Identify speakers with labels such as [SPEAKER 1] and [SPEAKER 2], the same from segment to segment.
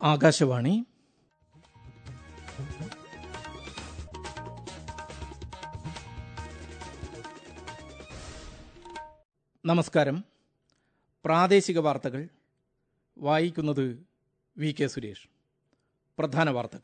[SPEAKER 1] ആകാശവാണി നമസ്കാരം പ്രാദേശിക വാർത്തകൾ വായിക്കുന്നത് വി കെ സുരേഷ് പ്രധാന വാർത്തകൾ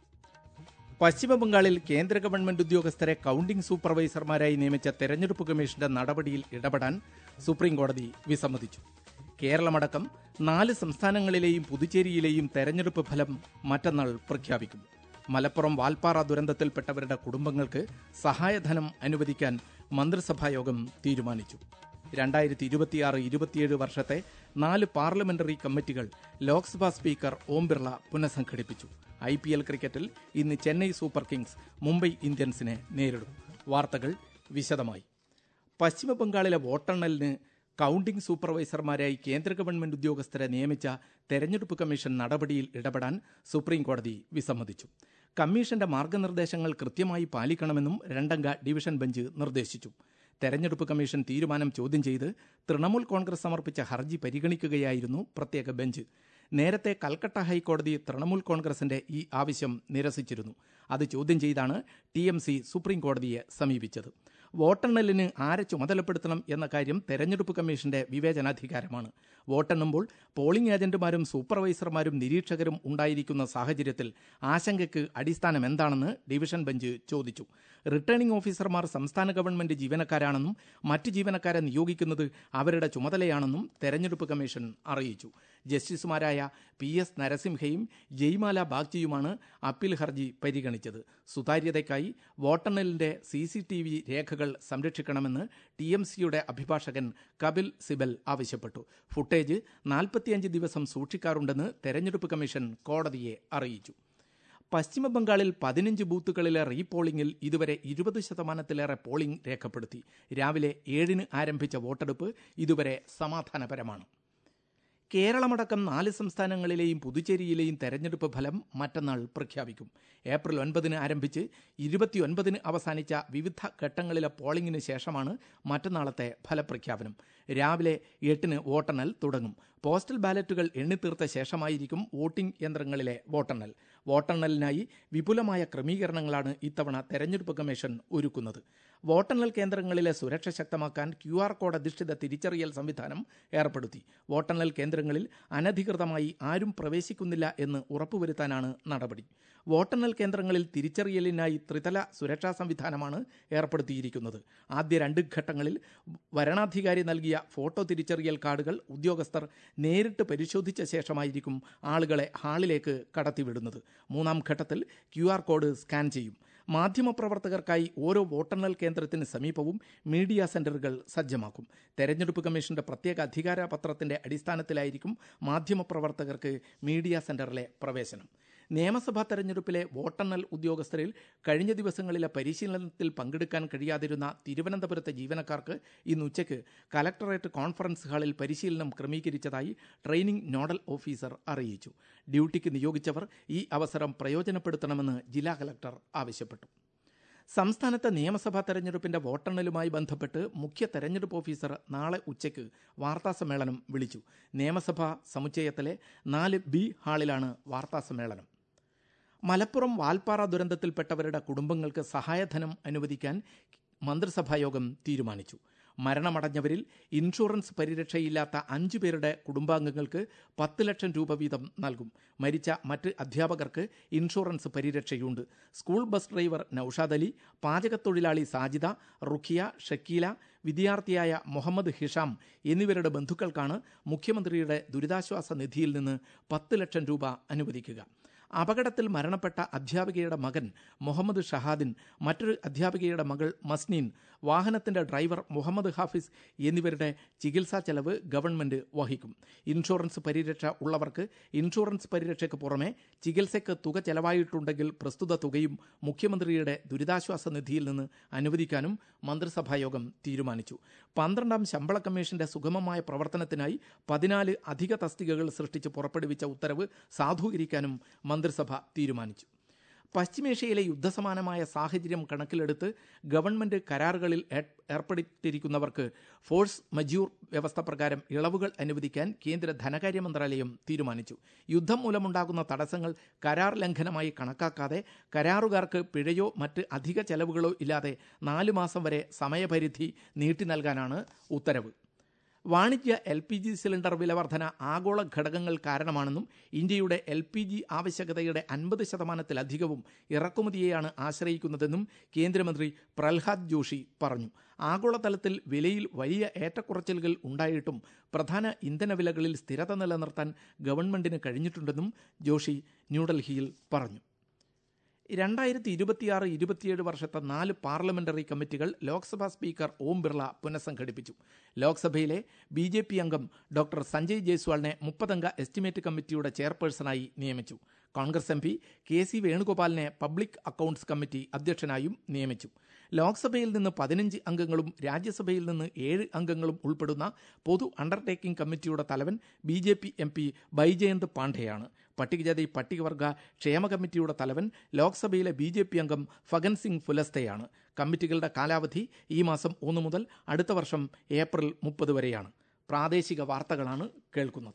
[SPEAKER 1] പശ്ചിമബംഗാളിൽ കേന്ദ്ര ഗവൺമെന്റ് ഉദ്യോഗസ്ഥരെ കൌണ്ടിംഗ് സൂപ്പർവൈസർമാരായി നിയമിച്ച തെരഞ്ഞെടുപ്പ് കമ്മീഷന്റെ നടപടിയിൽ ഇടപെടാൻ സുപ്രീംകോടതി വിസമ്മതിച്ചു കേരളമടക്കം നാല് സംസ്ഥാനങ്ങളിലെയും പുതുച്ചേരിയിലെയും തെരഞ്ഞെടുപ്പ് ഫലം മറ്റന്നാൾ പ്രഖ്യാപിക്കും മലപ്പുറം വാൽപ്പാറ ദുരന്തത്തിൽപ്പെട്ടവരുടെ കുടുംബങ്ങൾക്ക് സഹായധനം അനുവദിക്കാൻ മന്ത്രിസഭായോഗം തീരുമാനിച്ചു രണ്ടായിരത്തി ഇരുപത്തിയാറ് ഇരുപത്തിയേഴ് വർഷത്തെ നാല് പാർലമെന്ററി കമ്മിറ്റികൾ ലോക്സഭാ സ്പീക്കർ ഓം ബിർള പുനഃസംഘടിപ്പിച്ചു ഐ പി എൽ ക്രിക്കറ്റിൽ ഇന്ന് ചെന്നൈ സൂപ്പർ കിങ്സ് മുംബൈ ഇന്ത്യൻസിനെ നേരിടും വാർത്തകൾ വിശദമായി പശ്ചിമബംഗാളിലെ വോട്ടെണ്ണലിന് കൌണ്ടിംഗ് സൂപ്പർവൈസർമാരായി കേന്ദ്ര ഗവൺമെന്റ് ഉദ്യോഗസ്ഥരെ നിയമിച്ച തെരഞ്ഞെടുപ്പ് കമ്മീഷൻ നടപടിയിൽ ഇടപെടാൻ സുപ്രീംകോടതി വിസമ്മതിച്ചു കമ്മീഷന്റെ മാർഗനിർദ്ദേശങ്ങൾ കൃത്യമായി പാലിക്കണമെന്നും രണ്ടംഗ ഡിവിഷൻ ബെഞ്ച് നിർദ്ദേശിച്ചു തെരഞ്ഞെടുപ്പ് കമ്മീഷൻ തീരുമാനം ചോദ്യം ചെയ്ത് തൃണമൂൽ കോൺഗ്രസ് സമർപ്പിച്ച ഹർജി പരിഗണിക്കുകയായിരുന്നു പ്രത്യേക ബെഞ്ച് നേരത്തെ കൽക്കട്ട ഹൈക്കോടതി തൃണമൂൽ കോൺഗ്രസിന്റെ ഈ ആവശ്യം നിരസിച്ചിരുന്നു അത് ചോദ്യം ചെയ്താണ് ടി എം സി സുപ്രീം കോടതിയെ സമീപിച്ചത് വോട്ടെണ്ണലിന് ആരെ ചുമതലപ്പെടുത്തണം എന്ന കാര്യം തെരഞ്ഞെടുപ്പ് കമ്മീഷന്റെ വിവേചനാധികാരമാണ് വോട്ടെണ്ണുമ്പോൾ പോളിംഗ് ഏജന്റുമാരും സൂപ്പർവൈസർമാരും നിരീക്ഷകരും ഉണ്ടായിരിക്കുന്ന സാഹചര്യത്തിൽ ആശങ്കയ്ക്ക് അടിസ്ഥാനം എന്താണെന്ന് ഡിവിഷൻ ബെഞ്ച് ചോദിച്ചു റിട്ടേണിംഗ് ഓഫീസർമാർ സംസ്ഥാന ഗവൺമെന്റ് ജീവനക്കാരാണെന്നും മറ്റ് ജീവനക്കാരെ നിയോഗിക്കുന്നത് അവരുടെ ചുമതലയാണെന്നും തെരഞ്ഞെടുപ്പ് കമ്മീഷൻ അറിയിച്ചു ജസ്റ്റിസുമാരായ പി എസ് നരസിംഹയും ജയ്മാല ബാഗ്ചിയുമാണ് അപ്പീൽ ഹർജി പരിഗണിച്ചത് സുതാര്യതയ്ക്കായി വോട്ടെണ്ണലിന്റെ സി സി ടി വി രേഖകൾ സംരക്ഷിക്കണമെന്ന് ടി എം സിയുടെ അഭിഭാഷകൻ കപിൽ സിബൽ ആവശ്യപ്പെട്ടു ഫുട്ടേജ് നാൽപ്പത്തിയഞ്ച് ദിവസം സൂക്ഷിക്കാറുണ്ടെന്ന് തെരഞ്ഞെടുപ്പ് കമ്മീഷൻ കോടതിയെ അറിയിച്ചു പശ്ചിമ ബംഗാളിൽ പതിനഞ്ച് ബൂത്തുകളിലെ റീപോളിംഗിൽ ഇതുവരെ ഇരുപത് ശതമാനത്തിലേറെ പോളിംഗ് രേഖപ്പെടുത്തി രാവിലെ ഏഴിന് ആരംഭിച്ച വോട്ടെടുപ്പ് ഇതുവരെ സമാധാനപരമാണ് കേരളമടക്കം നാല് സംസ്ഥാനങ്ങളിലെയും പുതുച്ചേരിയിലെയും തെരഞ്ഞെടുപ്പ് ഫലം മറ്റന്നാൾ പ്രഖ്യാപിക്കും ഏപ്രിൽ ഒൻപതിന് ആരംഭിച്ച് ഇരുപത്തിയൊൻപതിന് അവസാനിച്ച വിവിധ ഘട്ടങ്ങളിലെ പോളിംഗിന് ശേഷമാണ് മറ്റന്നാളത്തെ ഫലപ്രഖ്യാപനം രാവിലെ എട്ടിന് വോട്ടെണ്ണൽ തുടങ്ങും പോസ്റ്റൽ ബാലറ്റുകൾ എണ്ണിത്തീർത്ത ശേഷമായിരിക്കും വോട്ടിംഗ് യന്ത്രങ്ങളിലെ വോട്ടെണ്ണൽ വോട്ടെണ്ണലിനായി വിപുലമായ ക്രമീകരണങ്ങളാണ് ഇത്തവണ തെരഞ്ഞെടുപ്പ് കമ്മീഷൻ ഒരുക്കുന്നത് വോട്ടെണ്ണൽ കേന്ദ്രങ്ങളിലെ സുരക്ഷ ശക്തമാക്കാൻ ക്യു ആർ കോഡ് അധിഷ്ഠിത തിരിച്ചറിയൽ സംവിധാനം ഏർപ്പെടുത്തി വോട്ടെണ്ണൽ കേന്ദ്രങ്ങളിൽ അനധികൃതമായി ആരും പ്രവേശിക്കുന്നില്ല എന്ന് ഉറപ്പുവരുത്താനാണ് നടപടി വോട്ടെണ്ണൽ കേന്ദ്രങ്ങളിൽ തിരിച്ചറിയലിനായി ത്രിതല സുരക്ഷാ സംവിധാനമാണ് ഏർപ്പെടുത്തിയിരിക്കുന്നത് ആദ്യ രണ്ട് ഘട്ടങ്ങളിൽ വരണാധികാരി നൽകിയ ഫോട്ടോ തിരിച്ചറിയൽ കാർഡുകൾ ഉദ്യോഗസ്ഥർ നേരിട്ട് പരിശോധിച്ച ശേഷമായിരിക്കും ആളുകളെ ഹാളിലേക്ക് കടത്തിവിടുന്നത് മൂന്നാം ഘട്ടത്തിൽ ക്യു കോഡ് സ്കാൻ ചെയ്യും മാധ്യമപ്രവർത്തകർക്കായി ഓരോ വോട്ടെണ്ണൽ കേന്ദ്രത്തിന് സമീപവും മീഡിയ സെന്ററുകൾ സജ്ജമാക്കും തെരഞ്ഞെടുപ്പ് കമ്മീഷന്റെ പ്രത്യേക അധികാര പത്രത്തിന്റെ അടിസ്ഥാനത്തിലായിരിക്കും മാധ്യമപ്രവർത്തകർക്ക് മീഡിയ സെന്ററിലെ പ്രവേശനം നിയമസഭാ തെരഞ്ഞെടുപ്പിലെ വോട്ടെണ്ണൽ ഉദ്യോഗസ്ഥരിൽ കഴിഞ്ഞ ദിവസങ്ങളിലെ പരിശീലനത്തിൽ പങ്കെടുക്കാൻ കഴിയാതിരുന്ന തിരുവനന്തപുരത്തെ ജീവനക്കാർക്ക് ഇന്ന് ഉച്ചയ്ക്ക് കലക്ടറേറ്റ് കോൺഫറൻസ് ഹാളിൽ പരിശീലനം ക്രമീകരിച്ചതായി ട്രെയിനിംഗ് നോഡൽ ഓഫീസർ അറിയിച്ചു ഡ്യൂട്ടിക്ക് നിയോഗിച്ചവർ ഈ അവസരം പ്രയോജനപ്പെടുത്തണമെന്ന് ജില്ലാ കലക്ടർ ആവശ്യപ്പെട്ടു സംസ്ഥാനത്തെ നിയമസഭാ തെരഞ്ഞെടുപ്പിന്റെ വോട്ടെണ്ണലുമായി ബന്ധപ്പെട്ട് മുഖ്യ തെരഞ്ഞെടുപ്പ് ഓഫീസർ നാളെ ഉച്ചയ്ക്ക് വാർത്താസമ്മേളനം വിളിച്ചു നിയമസഭാ സമുച്ചയത്തിലെ നാല് ബി ഹാളിലാണ് വാർത്താസമ്മേളനം മലപ്പുറം വാൽപ്പാറ ദുരന്തത്തിൽപ്പെട്ടവരുടെ കുടുംബങ്ങൾക്ക് സഹായധനം അനുവദിക്കാൻ മന്ത്രിസഭായോഗം തീരുമാനിച്ചു മരണമടഞ്ഞവരിൽ ഇൻഷുറൻസ് പരിരക്ഷയില്ലാത്ത അഞ്ചു പേരുടെ കുടുംബാംഗങ്ങൾക്ക് പത്ത് ലക്ഷം രൂപ വീതം നൽകും മരിച്ച മറ്റ് അധ്യാപകർക്ക് ഇൻഷുറൻസ് പരിരക്ഷയുണ്ട് school bus driver Naushad Ali പാചകത്തൊഴിലാളി സാജിദ റുഖിയ ഷക്കീല വിദ്യാർത്ഥിയായ മുഹമ്മദ് ഹിഷാം എന്നിവരുടെ ബന്ധുക്കൾക്കാണ് മുഖ്യമന്ത്രിയുടെ ദുരിതാശ്വാസ നിധിയിൽ നിന്ന് പത്ത് ലക്ഷം രൂപ അനുവദിക്കുക അപകടത്തിൽ മരണപ്പെട്ട അധ്യാപികയുടെ മകൻ മുഹമ്മദ് ഷഹാദിൻ മറ്റൊരു അധ്യാപികയുടെ മകൾ മസ്നീൻ വാഹനത്തിന്റെ ഡ്രൈവർ മുഹമ്മദ് ഹാഫിസ് എന്നിവരുടെ ചികിത്സാ ചെലവ് ഗവൺമെന്റ് വഹിക്കും ഇൻഷുറൻസ് പരിരക്ഷ ഉള്ളവർക്ക് ഇൻഷുറൻസ് പരിരക്ഷയ്ക്ക് പുറമെ ചികിത്സയ്ക്ക് തുക ചെലവായിട്ടുണ്ടെങ്കിൽ പ്രസ്തുത തുകയും മുഖ്യമന്ത്രിയുടെ ദുരിതാശ്വാസ നിധിയിൽ നിന്ന് അനുവദിക്കാനും മന്ത്രിസഭായോഗം തീരുമാനിച്ചു പന്ത്രണ്ടാം ശമ്പള കമ്മീഷന്റെ സുഗമമായ പ്രവർത്തനത്തിനായി പതിനാല് അധിക തസ്തികകൾ സൃഷ്ടിച്ച് പുറപ്പെടുവിച്ച ഉത്തരവ് സാധൂകരിക്കാനും മന്ത്രിസഭ തീരുമാനിച്ചു പശ്ചിമേഷ്യയിലെ യുദ്ധസമാനമായ സാഹചര്യം കണക്കിലെടുത്ത് ഗവൺമെന്റ് കരാറുകളിൽ ഏർ- ഏർപ്പെടുത്തിയിരിക്കുന്നവർക്ക് ഫോഴ്സ് മജ്യൂർ വ്യവസ്ഥ പ്രകാരം ഇളവുകൾ അനുവദിക്കാൻ കേന്ദ്ര ധനകാര്യ മന്ത്രാലയം തീരുമാനിച്ചു യുദ്ധം മൂലമുണ്ടാകുന്ന തടസ്സങ്ങൾ കരാർ ലംഘനമായി കണക്കാക്കാതെ കരാറുകാർക്ക് പിഴയോ മറ്റ് അധിക ചെലവുകളോ ഇല്ലാതെ നാല് മാസം വരെ സമയപരിധി നീട്ടി നൽകാനാണ് ഉത്തരവ് വാണിജ്യ എൽ പി ജി സിലിണ്ടർ വില വർധന ആഗോള ഘടകങ്ങൾ കാരണമാണെന്നും ഇന്ത്യയുടെ എൽ പി ജി ആവശ്യകതയുടെ അൻപത് ശതമാനത്തിലധികവും ഇറക്കുമതിയെയാണ് ആശ്രയിക്കുന്നതെന്നും കേന്ദ്രമന്ത്രി പ്രഹ്ലാദ് ജോഷി പറഞ്ഞു ആഗോളതലത്തിൽ വിലയിൽ വലിയ ഏറ്റക്കുറച്ചിലുകൾ ഉണ്ടായിട്ടും പ്രധാന ഇന്ധന വിലകളിൽ സ്ഥിരത നിലനിർത്താൻ ഗവൺമെന്റിന് കഴിഞ്ഞിട്ടുണ്ടെന്നും ജോഷി ന്യൂഡൽഹിയിൽ പറഞ്ഞു രണ്ടായിരത്തി ഇരുപത്തിയാറ് ഇരുപത്തിയേഴ് വർഷത്തെ നാല് പാർലമെന്ററി കമ്മിറ്റികൾ ലോക്സഭാ സ്പീക്കർ ഓം ബിർള പുനഃസംഘടിപ്പിച്ചു ലോക്സഭയിലെ ബി ജെ പി അംഗം ഡോക്ടർ സഞ്ജയ് ജയ്സ്വാളിനെ മുപ്പതംഗ എസ്റ്റിമേറ്റ് കമ്മിറ്റിയുടെ ചെയർപേഴ്സണായി നിയമിച്ചു Congress M P K C വേണുഗോപാലിനെ പബ്ലിക് അക്കൌണ്ട്സ് കമ്മിറ്റി അധ്യക്ഷനായും നിയമിച്ചു ലോക്സഭയിൽ നിന്ന് പതിനഞ്ച് അംഗങ്ങളും രാജ്യസഭയിൽ നിന്ന് ഏഴ് അംഗങ്ങളും ഉൾപ്പെടുന്ന പൊതു അണ്ടർടേക്കിംഗ് കമ്മിറ്റിയുടെ തലവൻ B J P M P Baijayant പാണ്ഡെയാണ് പട്ടികജാതി പട്ടികവർഗ ക്ഷേമ കമ്മിറ്റിയുടെ തലവൻ ലോക്സഭയിലെ ബി ജെ പി അംഗം ഫഗൻ സിംഗ് ഫുലസ്തയാണ് കമ്മിറ്റികളുടെ കാലാവധി ഈ മാസം ഒന്ന് മുതൽ അടുത്ത വർഷം ഏപ്രിൽ മുപ്പത് വരെയാണ് പ്രാദേശിക വാർത്തകളാണ് കേൾക്കുന്നത്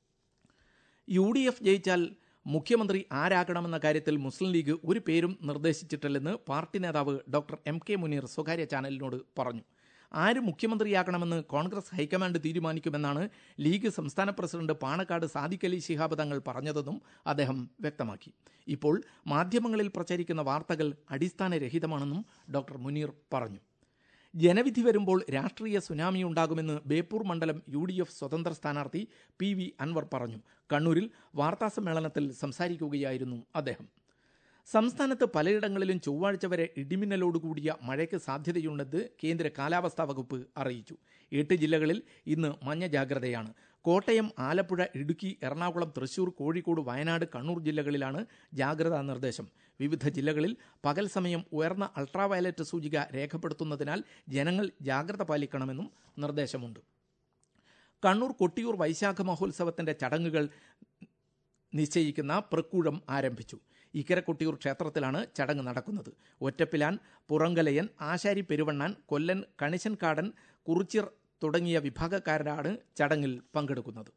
[SPEAKER 1] യു ഡി എഫ് ജയിച്ചാൽ മുഖ്യമന്ത്രി ആരാകണമെന്ന കാര്യത്തിൽ മുസ്ലിം ലീഗ് ഒരു പേരും നിർദ്ദേശിച്ചിട്ടില്ലെന്ന് പാർട്ടി നേതാവ് ഡോക്ടർ എം കെ മുനീർ സ്വകാര്യ ചാനലിനോട് പറഞ്ഞു ആര് മുഖ്യമന്ത്രിയാകണമെന്ന് കോൺഗ്രസ് ഹൈക്കമാൻഡ് തീരുമാനിക്കുമെന്നാണ് ലീഗ് സംസ്ഥാന പ്രസിഡന്റ് പാണക്കാട് സാദിഖ് അലി ശിഹാബ് തങ്ങൾ പറഞ്ഞതെന്നും അദ്ദേഹം വ്യക്തമാക്കി ഇപ്പോൾ മാധ്യമങ്ങളിൽ പ്രചരിക്കുന്ന വാർത്തകൾ അടിസ്ഥാനരഹിതമാണെന്നും ഡോക്ടർ മുനീർ പറഞ്ഞു ജനവിധി വരുമ്പോൾ രാഷ്ട്രീയ സുനാമി ഉണ്ടാകുമെന്ന് ബേപ്പൂർ മണ്ഡലം യു ഡി എഫ് സ്വതന്ത്ര സ്ഥാനാർത്ഥി പി വി അൻവർ പറഞ്ഞു കണ്ണൂരിൽ വാർത്താസമ്മേളനത്തിൽ സംസാരിക്കുകയായിരുന്നു അദ്ദേഹം സംസ്ഥാനത്ത് പലയിടങ്ങളിലും ചൊവ്വാഴ്ച വരെ ഇടിമിന്നലോടുകൂടിയ മഴയ്ക്ക് സാധ്യതയുണ്ടെന്ന് കേന്ദ്ര കാലാവസ്ഥാ വകുപ്പ് അറിയിച്ചു എട്ട് ജില്ലകളിൽ ഇന്ന് മഞ്ഞ ജാഗ്രതയാണ് കോട്ടയം ആലപ്പുഴ ഇടുക്കി എറണാകുളം തൃശൂർ കോഴിക്കോട് വയനാട് കണ്ണൂർ ജില്ലകളിലാണ് ജാഗ്രതാ നിർദ്ദേശം വിവിധ ജില്ലകളിൽ പകൽ സമയം ഉയർന്ന അൾട്രാവയലറ്റ് സൂചിക രേഖപ്പെടുത്തുന്നതിനാൽ ജനങ്ങൾ ജാഗ്രത പാലിക്കണമെന്നും നിർദ്ദേശമുണ്ട് കണ്ണൂർ കൊട്ടിയൂർ വൈശാഖ മഹോത്സവത്തിന്റെ ചടങ്ങുകൾ നിശ്ചയിക്കുന്ന പ്രക്കൂഴം ആരംഭിച്ചു ഇക്കര കൊട്ടിയൂർ ക്ഷേത്രത്തിലാണ് ചടങ്ങ് നടക്കുന്നത് ഒറ്റപ്പിലാൻ പുറങ്കലയൻ ആശാരി പെരുവണ്ണാൻ കൊല്ലൻ കണിശൻകാടൻ കുറിച്ചിർ തുടങ്ങിയ വിഭാഗക്കാരാണ് ചടങ്ങിൽ പങ്കെടുക്കുന്നത്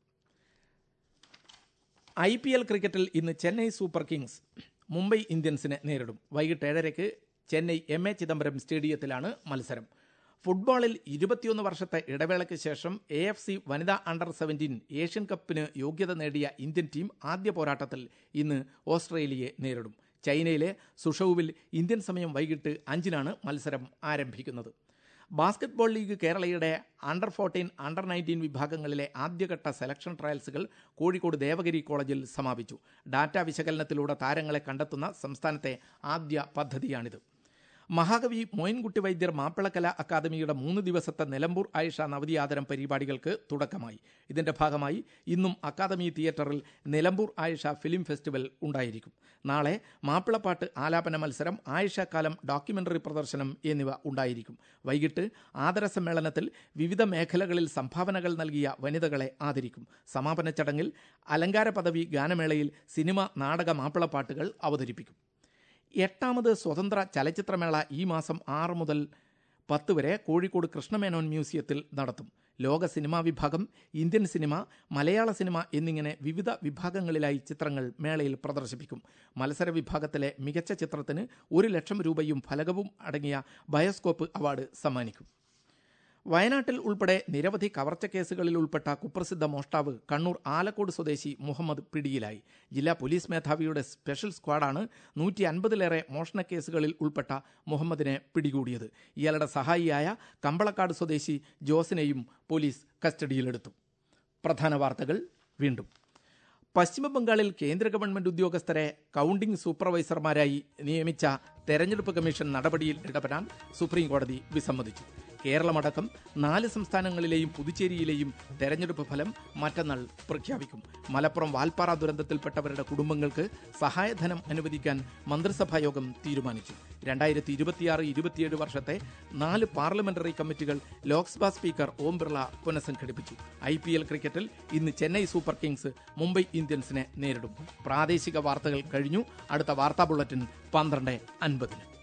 [SPEAKER 1] ഐ പി എൽ ക്രിക്കറ്റിൽ ഇന്ന് ചെന്നൈ സൂപ്പർ കിങ്സ് മുംബൈ ഇന്ത്യൻസിനെ നേരിടും വൈകിട്ട് ഏഴരയ്ക്ക് ചെന്നൈ എം എ ചിദംബരം സ്റ്റേഡിയത്തിലാണ് മത്സരം ഫുട്ബോളിൽ ഇരുപത്തിയൊന്ന് വർഷത്തെ ഇടവേളയ്ക്ക് ശേഷം എ എഫ് സി വനിതാ അണ്ടർ സെവൻറ്റീൻ ഏഷ്യൻ കപ്പിന് യോഗ്യത നേടിയ ഇന്ത്യൻ ടീം ആദ്യ പോരാട്ടത്തിൽ ഇന്ന് ഓസ്ട്രേലിയയെ നേരിടും ചൈനയിലെ സുഷൌവിൽ ഇന്ത്യൻ സമയം വൈകിട്ട് അഞ്ചിനാണ് മത്സരം ആരംഭിക്കുന്നത് ബാസ്കറ്റ്ബോൾ ലീഗ് കേരളയുടെ അണ്ടർ ഫോർട്ടീൻ അണ്ടർ നയൻറ്റീൻ വിഭാഗങ്ങളിലെ ആദ്യഘട്ട സെലക്ഷൻ ട്രയൽസുകൾ കോഴിക്കോട് ദേവഗിരി കോളേജിൽ സമാപിച്ചു ഡാറ്റ വിശകലനത്തിലൂടെ താരങ്ങളെ കണ്ടെത്തുന്ന സംസ്ഥാനത്തെ ആദ്യ പദ്ധതിയാണിത് മഹാകവി മോയിൻകുട്ടി വൈദ്യർ മാപ്പിളക്കല അക്കാദമിയുടെ മൂന്ന് ദിവസത്തെ നിലമ്പൂർ ആയിഷ നവതിയാദരം പരിപാടികൾക്ക് തുടക്കമായി ഇതിന്റെ ഭാഗമായി ഇന്നും അക്കാദമി തിയേറ്ററിൽ നിലമ്പൂർ ആയിഷ ഫിലിം ഫെസ്റ്റിവൽ ഉണ്ടായിരിക്കും നാളെ മാപ്പിളപ്പാട്ട് ആലാപന മത്സരം ആയിഷക്കാലം ഡോക്യുമെന്ററി പ്രദർശനം എന്നിവ ഉണ്ടായിരിക്കും വൈകിട്ട് ആദര സമ്മേളനത്തിൽ വിവിധ മേഖലകളിൽ സംഭാവനകൾ നൽകിയ വനിതകളെ ആദരിക്കും സമാപന ചടങ്ങിൽ അലങ്കാര പദവി ഗാനമേളയിൽ സിനിമ നാടക മാപ്പിളപ്പാട്ടുകൾ അവതരിപ്പിക്കും എട്ടാമത് സ്വതന്ത്ര ചലച്ചിത്രമേള ഈ മാസം ആറ് മുതൽ പത്ത് വരെ കോഴിക്കോട് കൃഷ്ണമേനോൻ മ്യൂസിയത്തിൽ നടത്തും ലോക സിനിമാ വിഭാഗം ഇന്ത്യൻ സിനിമ മലയാള സിനിമ എന്നിങ്ങനെ വിവിധ വിഭാഗങ്ങളിലായി ചിത്രങ്ങൾ മേളയിൽ പ്രദർശിപ്പിക്കും മത്സര വിഭാഗത്തിലെ മികച്ച ചിത്രത്തിന് ഒരു ലക്ഷം രൂപയും ഫലകവും അടങ്ങിയ ബയോസ്കോപ്പ് അവാർഡ് സമ്മാനിക്കും വയനാട്ടിൽ ഉൾപ്പെടെ നിരവധി കവർച്ച കേസുകളിൽ ഉൾപ്പെട്ട കുപ്രസിദ്ധ മോഷ്ടാവ് കണ്ണൂർ ആലക്കോട് സ്വദേശി മുഹമ്മദ് പിടിയിലായി ജില്ലാ പോലീസ് മേധാവിയുടെ സ്പെഷ്യൽ സ്ക്വാഡാണ് നൂറ്റി അൻപതിലേറെ മോഷണ കേസുകളിൽ ഉൾപ്പെട്ട മുഹമ്മദിനെ പിടികൂടിയത് ഇയാളുടെ സഹായിയായ കമ്പളക്കാട് സ്വദേശി ജോസിനെയും പോലീസ് കസ്റ്റഡിയിലെടുത്തു പ്രധാന വാർത്തകൾ വീണ്ടും പശ്ചിമബംഗാളിൽ കേന്ദ്ര ഗവൺമെന്റ് ഉദ്യോഗസ്ഥരെ കൌണ്ടിംഗ് സൂപ്പർവൈസർമാരായി നിയമിച്ച തെരഞ്ഞെടുപ്പ് കമ്മീഷൻ നടപടിയിൽ ഇടപെടാൻ സുപ്രീം കോടതി വിസമ്മതിച്ചു കേരളമടക്കം നാല് സംസ്ഥാനങ്ങളിലെയും പുതുച്ചേരിയിലെയും തെരഞ്ഞെടുപ്പ് ഫലം മറ്റന്നാൾ പ്രഖ്യാപിക്കും മലപ്പുറം വാൽപ്പാറ ദുരന്തത്തിൽപ്പെട്ടവരുടെ കുടുംബങ്ങൾക്ക് സഹായധനം അനുവദിക്കാൻ മന്ത്രിസഭാ യോഗം തീരുമാനിച്ചു രണ്ടായിരത്തി ഇരുപത്തിയാറ് ഇരുപത്തിയേഴ് വർഷത്തെ നാല് പാർലമെന്ററി കമ്മിറ്റികൾ ലോക്സഭാ സ്പീക്കർ ഓം ബിർള പുനഃസംഘടിപ്പിച്ചു ഐ പി എൽ ക്രിക്കറ്റിൽ ഇന്ന് ചെന്നൈ സൂപ്പർ കിങ്സ് മുംബൈ ഇന്ത്യൻസിനെ നേരിടും പ്രാദേശിക വാർത്തകൾ കഴിഞ്ഞു അടുത്ത വാർത്താ ബുള്ളറ്റിൻ പന്ത്രണ്ട് അൻപതിന്